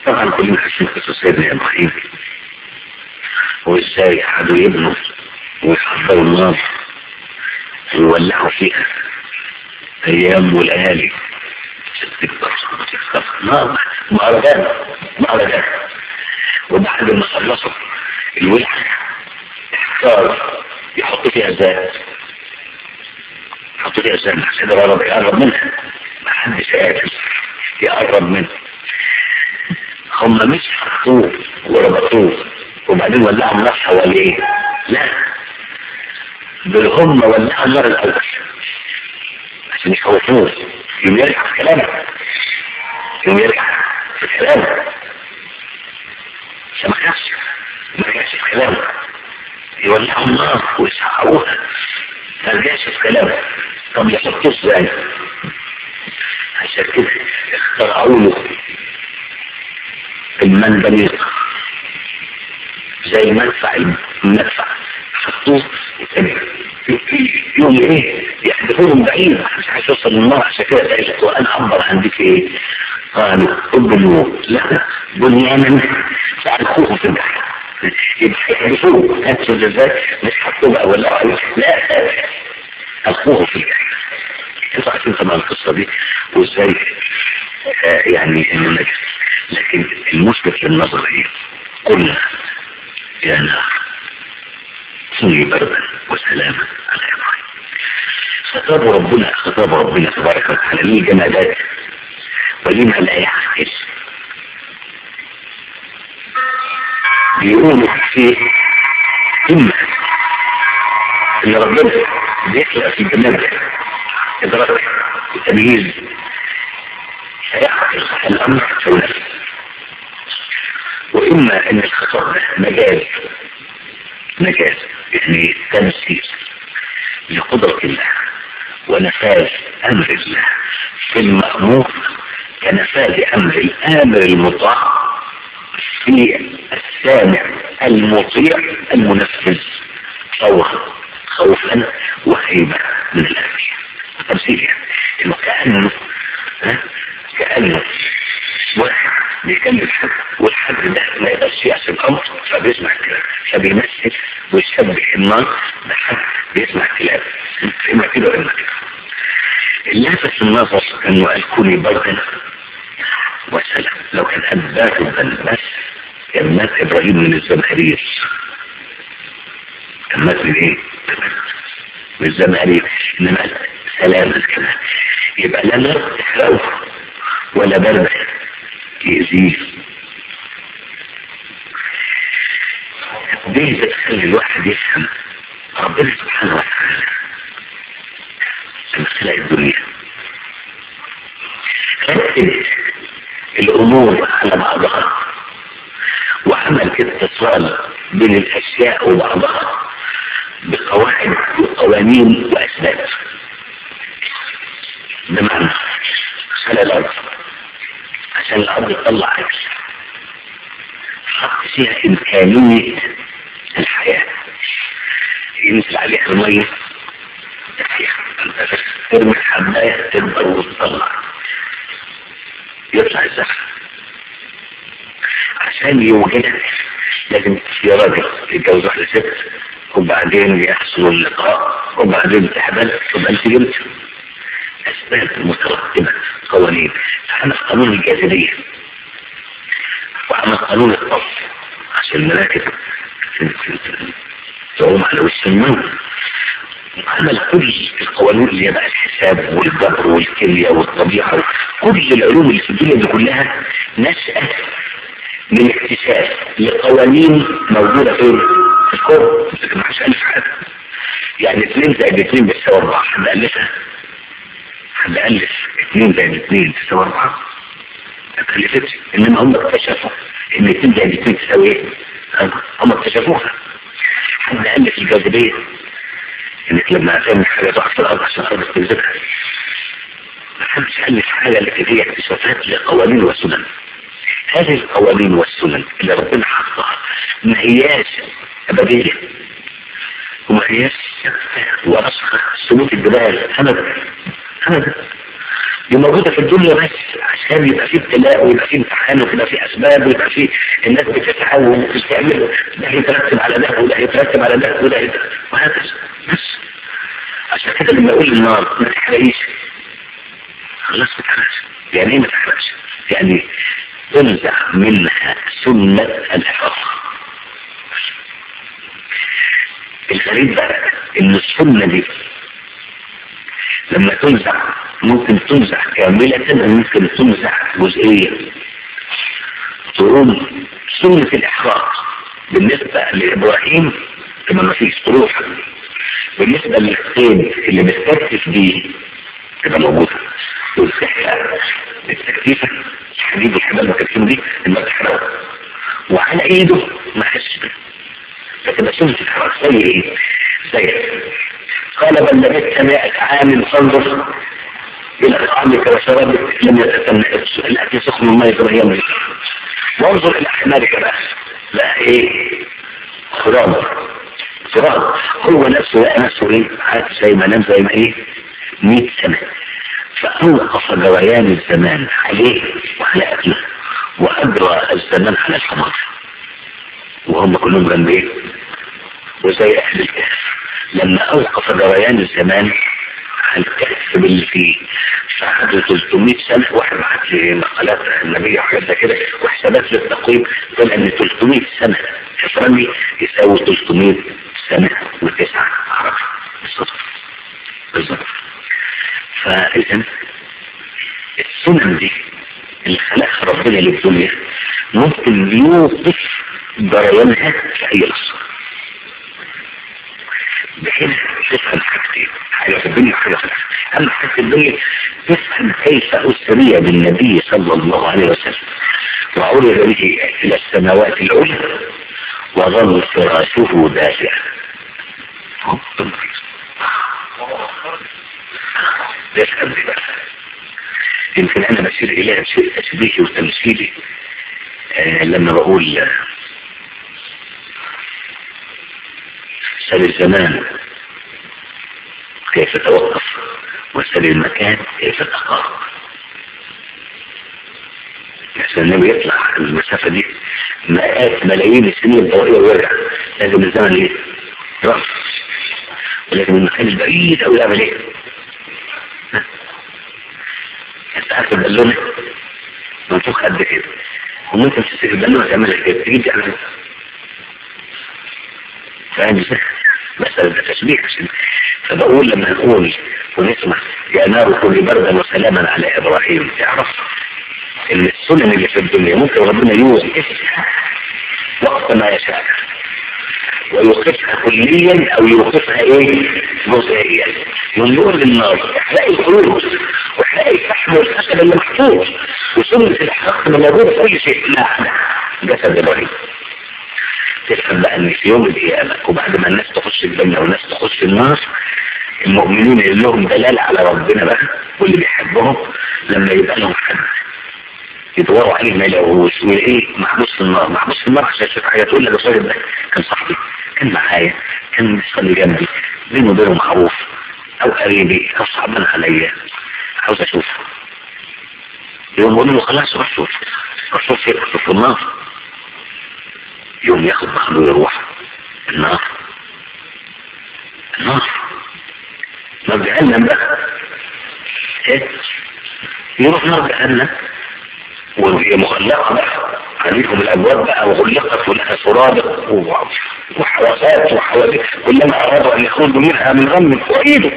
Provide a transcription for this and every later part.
طبعا كلنا عارفين قصة سيدنا ابراهيم وازاي قعدوا يبنوا ويحضروا النار ويولعوا فيها ايام وليالي تكبر تكبر نار مهرجان مهرجان وبعد ما خلصوا الولعة اختار يحط فيها زيت يحط فيها زيت عشان يقرب يقرب منها ما حدش قادر يقرب منها هم مش حطوه وربطوه وبعدين ولعوا النار حواليه لا دول هم ولعوا النار الاول عشان يخوفوه يوم يرجع في كلامه يوم يرجع في كلامه عشان ما خافش ما رجعش في كلامه يولعوا النار ويسحقوها ما رجعش في كلامه طب يحطوه ازاي عشان كده اخترعوا له المندليق زي منفع المدفع حطوه يوم ايه يحدثوهم بعيد مش عايز يوصل للنار عشان كده قالت وانا اعبر عندك ايه قالوا ابنوا لا بنيانا فالقوه في البحر يبقى يحدثوه هاتوا ازاي مش حطوه بقى ولا لا القوه في البحر انتوا عارفين طبعا القصه دي وازاي آه يعني انه نجس لكن المثبت للنظر ايه قلنا يا نار كوني بردا وسلاما على ابراهيم خطاب ربنا خطاب ربنا تبارك وتعالى للجمادات ولما لا يعقل بيقولوا فيه إما إن ربنا بيخلق في الجماد ده إدراك وتمييز فيعقل الأمر فينفذ وإما أن الخطاب ده مجاز مجاز يعني تمثيل لقدرة الله ونفاذ أمر الله في المأمور كنفاذ أمر الآمر المطاع في السامع المطيع المنفذ خوفا خوفا وهيبة من الأمر تمثيل يعني إنه كأنه كأنه واحد بيكلم حد والحد ده ما يقدرش يحسب الامر فبيسمع الكلام فبيمثل ويشبه النار بحد بيسمع الكلام اما كده واما كده اللافت النظر انه قال كوني بردا وسلام لو كان قال باردا بس كان مات ابراهيم من الزمهرير كان مات من ايه؟ من الزمهرير انما سلاما كمان يبقى لا نار تحرقه ولا برد يأذيه دي بتخلي الواحد يفهم ربنا سبحانه وتعالى لما خلق الدنيا رتب الأمور على بعضها وعمل اتصال بين الأشياء وبعضها بقواعد وقوانين وأسباب بمعنى خلق الأرض عشان الأرض تطلع أكل حط فيها إمكانية الحياة ينزل عليها المية تحيا ترمي الحباية تكبر وتطلع يطلع الزرع عشان يوجدك لازم يا راجل يتجوز واحدة ست وبعدين يحصل اللقاء وبعدين تحبل تبقى انت جبت أسباب مترتبة قوانين فعمل قانون الجاذبية وعمل قانون الطف عشان المراكب تعوم على وش الماء وعمل كل القوانين اللي هي بقى الحساب والجبر والكيمياء والطبيعة كل العلوم اللي في الدنيا دي كلها نشأت من اكتشاف لقوانين موجودة فين؟ في الكون لكن ما حدش ألف حاجة يعني اثنين زائد اثنين بيساوي أربعة حد ألفها حد ألف اثنين زائد اثنين تساوي أربعة ما تألفتش إنما هم اكتشفوا إن اثنين زائد اثنين تساوي إيه؟ هم اكتشفوها حد ألف الجاذبية إنك لما تعمل حاجة تقع في الأرض عشان الأرض تجذبها ما حدش ألف حاجة لكن هي اكتشافات لقوانين وسنن هذه القوانين والسنن اللي ربنا حطها ما هياش أبدية وما هياش ورسخ سموت الجبال أبدا أبدا دي موجودة في الدنيا بس عشان يبقى في ابتلاء ويبقى في امتحان ويبقى في اسباب ويبقى في الناس بتسعى وبتعمل ده يترتب على ده وده يترتب على ده وده يترتب وهكذا بس عشان كده لما يقول النار ما تحرقيش خلاص ما تحرقش يعني ايه ما تحرقش يعني تنزع منها سنة الحفاظ الغريب بقى ان السنة دي لما تنزع ممكن تنزع كاملة وممكن تنزع جزئية تقول سنة الإحراق بالنسبة لإبراهيم كما ما فيش تروح بالنسبة للخيل اللي بتكتف دي تبقى موجودة والسحة التكتيفة الحديد الحبال المكتفين دي لما تحرقه وعلى ايده ما حسش بيه فتبقى سنة الإحراق زي ايه؟ زي قال بل لبثت مائة عام فانظر إلى طعامك وشرابك لم يتسنى الأكل سخن الماء كما يملك وانظر إلى حمارك بقى لا إيه خراب خراب هو نفسه لقى نفسه إيه عاد زي ما نام زي ما إيه 100 سنة فأوقف جريان الزمان عليه وعلى أكله وأجرى الزمان على الحمار وهم كلهم جنب إيه وزي أهل الكهف لما أوقف جريان الزمان على الكهف باللي فيه فقعدوا 300 سنة واحد بعت لي مقالات النبي وحاجات كده وحسابات للتقويم طلع ان 300 سنة حسابي يساوي 300 سنة وتسعة عرفة بالصدفة بالظبط فإذا السنن دي اللي خلقها ربنا للدنيا ممكن يوقف جريانها في أي لحظة بحيث تفهم حاجتين حاجة في الدنيا وحاجة في الآخرة أما حاجة في الدنيا تفهم كيف أسري بالنبي صلى الله عليه وسلم وعرض به إلى السماوات العلى وظل فراشه دافئا يفهم بقى يمكن أنا بشير إليها بشيء تشبيهي وتمثيلي آه لما بقول آه سل الزمان كيف توقف وسل المكان كيف تقارب عشان النبي يطلع المسافة دي مئات ملايين السنين الضوئية ويرجع لازم الزمن ايه؟ رأس ولكن المكان البعيد أو يعمل ايه؟ انت عارف البالونة منفوخ قد كده وممكن تسيب البالونة تعملها كده تجيب تعملها فاهم ازاي؟ مثلا ده تشبيه عشان فبقول لما نقول ونسمع يا نار كل بردا وسلاما على ابراهيم تعرف ان السنن اللي في الدنيا ممكن ربنا يوقفها وقت ما يشاء ويوقفها كليا او يوقفها ايه جزئيا يوم يقول للنار احرقي الخلود واحرقي الفحم والخشب اللي محفوظ وسنة الاحراق اللي موجودة في كل شيء لا جسد ابراهيم تفهم بقى ان في يوم القيامة وبعد ما الناس تخش الجنة والناس تخش النار المؤمنين اللي لهم دلالة على ربنا بقى واللي بيحبهم لما يبقى لهم حد يدوروا عليه ما يلاقوهوش وايه محبوس في النار محبوس في النار عشان يشوف حاجه تقول لك الراجل ده كان صاحبي كان معايا كان بيصلي جنبي بينه وبينه معروف او قريبي او صعبان عليا عاوز اشوفه يوم يقول له خلاص روح شوف روح شوف في النار يوم ياخد بعضه ويروح النار النار نار جهنم بقى ايه يروح نار جهنم وهي مغلقة بقى عليكم الابواب بقى وغلقت ولها سرادق وحواسات وحوادث كلما ارادوا ان يخرجوا منها من غم فوقيده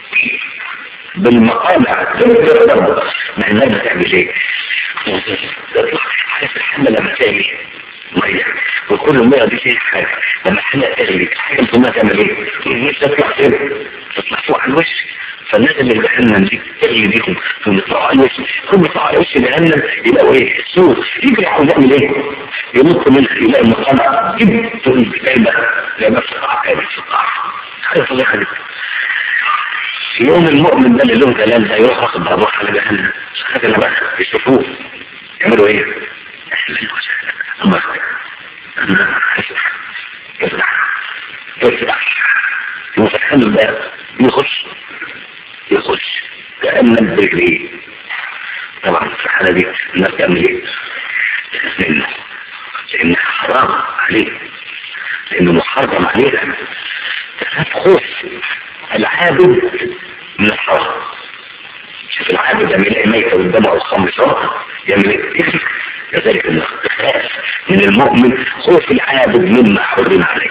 بالمقامع بالضرب ما الناس بتعمل ايه؟ تطلع عارف الحمى لما تعمل ميه وكل الميه دي فيها حاجه لما الحمى تغلي الحاجه الفميه تعمل ايه؟ الوش تطلع فين؟ تطلع فوق على الوش فالناس اللي جهنم دي تغلي بيهم ثم يطلعوا على الوش ثم يطلعوا على وش جهنم يلاقوا ايه؟ السور يجري عاوز يعمل ايه؟ ينط منها يلاقي المقامع جيب تقول جايبه جايبه في القاع جايبه في القاع حاجه فظيعه جدا في يوم المؤمن ده اللي له دلال ده يروح واخد بعضه على جهنم حاجه بقى يشوفوه يعملوا ايه؟ اهلا وسهلا الله انا اسف افتح افتح وفتحان الباب يخش يخش كأنك برجليه طبعا في الحالة دي الناس تعمل ايه؟ لأن لأنها حرام عليه لأنه محرم عليها تخاف خوف العابد من الحرام شوف العابد لما يلاقي ميتة قدامه أو خمر شرطة يعمل ايه؟ كذلك الاختفاء من المؤمن خوف العابد مما حرم عليه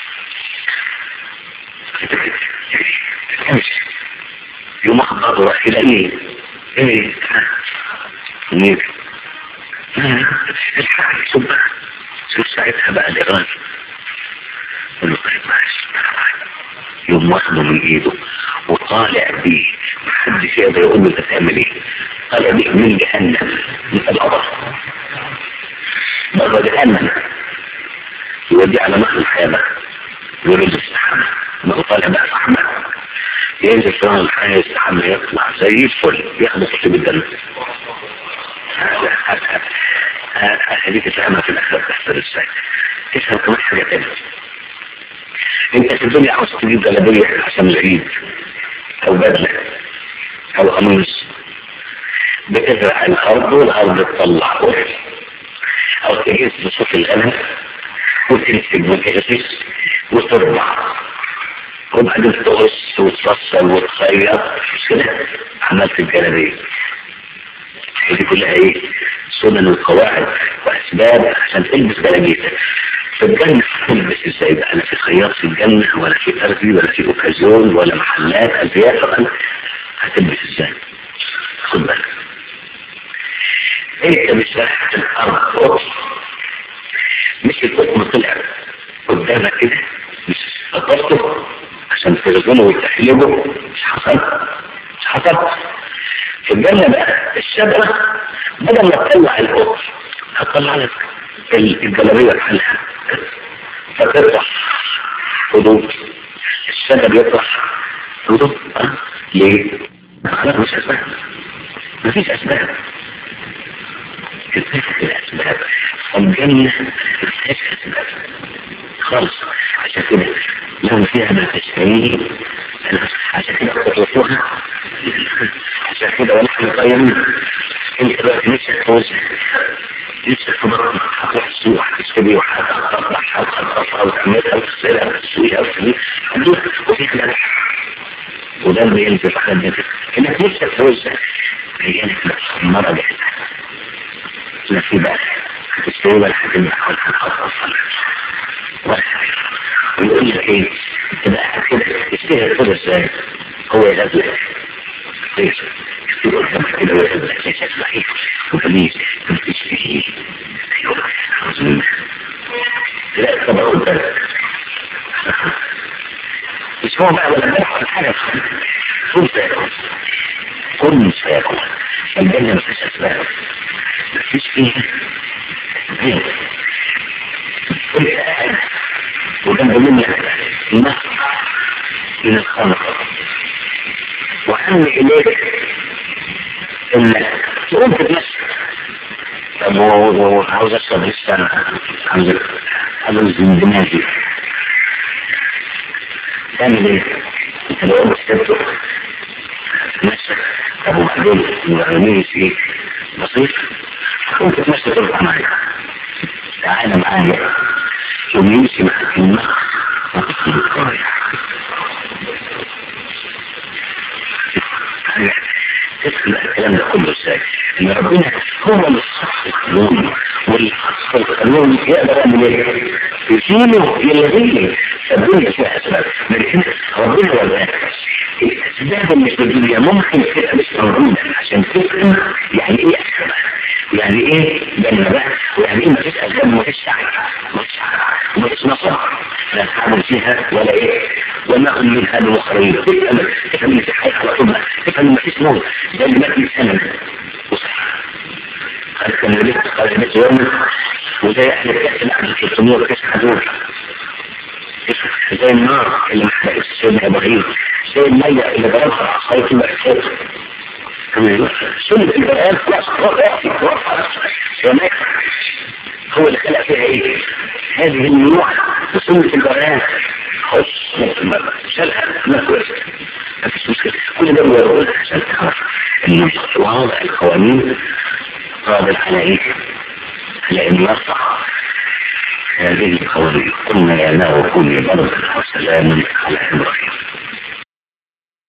تفهمش يوم أخبر راح يلاقيه ايه منين الحق شوف بقى شوف ساعتها بقى الإيران قال له طيب ماشي يوم واخده من ايده وطالع بيه محدش يقدر يقول له انت تعمل ايه طالع بيه من جهنم من القبر بره جهنم يوديه على مخ الحياة بقى يريد السحابة ما هو طالع بقى في أحمد ينزل في الحياة السحابة يطلع زي الفل ياخد خطيب الجنة هذه تفهمها في الآخر تحصل ازاي تفهم كمان حاجة تانية انت في الدنيا عاوز تجيب جلابية عشان العيد او بدلة او قميص بتزرع الارض والارض تطلع او تجيب بصوت الغنم وتمسك وتغسس وتربع وبعدين تقص وتفصل وتخيط مش كده عملت الجلابية دي كلها ايه سنن وقواعد واسباب عشان تلبس جلابيتك في الجنة تلبس ازاي بقى لا في خياط في الجنة ولا في تربي ولا في اوكازيون ولا محلات ازياء طبعا هتلبس ازاي خد بالك انت مش رايح في الارض قطن مش القطن طلع قدامك كده مش قطرته عشان ترجمه وتحلبه مش حصل مش حصل في الجنة بقى الشجرة بدل ما تطلع القطن هتطلع لك الجلابية بحالها فتطرح حدود الشجر يطرح حدود أه؟ ليه؟ خلاص مش أسباب مفيش أسباب كذلك الأسباب الجنة مفيش أسباب خالص عشان كده لهم فيها ما تشتهيه عشان كده تطلقوها عشان كده ونحن قيمين انت بقى نفسك توزع نفسك في بطنك هتروح السوق هتشتري وهتطلع هتطلع وتعملها وتغسلها وتسويها وتسويها وفي كده وده اللي ينزل على النفس انك نفسك توزع هي مرة جاهزة لا في بقى هتشتري ولا هتمنع ولا هتخصص ولا ويقول لك ايه تبقى كده تشتري كده ازاي هو يغزلك ليش يقول لك كده ويغزلك ليش صحيح وجميل تشتري ايوه عظيم لا طبعا قدامك مش هو بقى ولا بيحصل حاجه كل سيكون كل سيكون الجنة مفيش أسباب مفيش فيها أسباب كل قاعد وجنب منك نهر من الخمر وأهم إليك إنك تقوم تتمسك طب وعاوز أشرب لسه عاوز عاوز من دماغي تعمل إيه؟ أنت لو قمت تبدو تتمسك طب وبعدين الغنيس إيه؟ بسيط تقوم تتمسك تبقى معايا تعالى معايا ويمشي معاك النهر تسمع الكلام ده كله ازاي ان ربنا هو اللي صح القانون واللي حصل القانون يقدر يعمل ايه يشيله يلغيه فالدنيا فيها اسباب لكن ربنا ولا الاسباب اللي في الدنيا ممكن تبقى مش موجوده عشان تفهم يعني ايه اسباب يعني ايه جنة بقى ويعني ايه مفيش اسباب ومفيش سعي مفيش سعي ومفيش نصر لا تعمل فيها ولا ايه وما هم من هذا المخرجين تفهم تفهم ان في حياه على طول تفهم ان مفيش موت زي اللي مات من سنه وصح قال كان لبست قال لبست يوم وزي احنا كاس العبد 300 وكاس حدود زي النار اللي محرقت سيدنا ابراهيم زي المية اللي ضربها عصاية المعسكر سنة القرآن خلاص هو اللي خلق فيها ايه هذه النوع سنة القرآن خش شالها ما كويس ما فيش مشكلة كل ده بيقول عشان تعرف ان وضع القوانين قادر على ايه؟ على ان يرفع هذه القوانين قلنا يا نار كوني بردا وسلاما على ابراهيم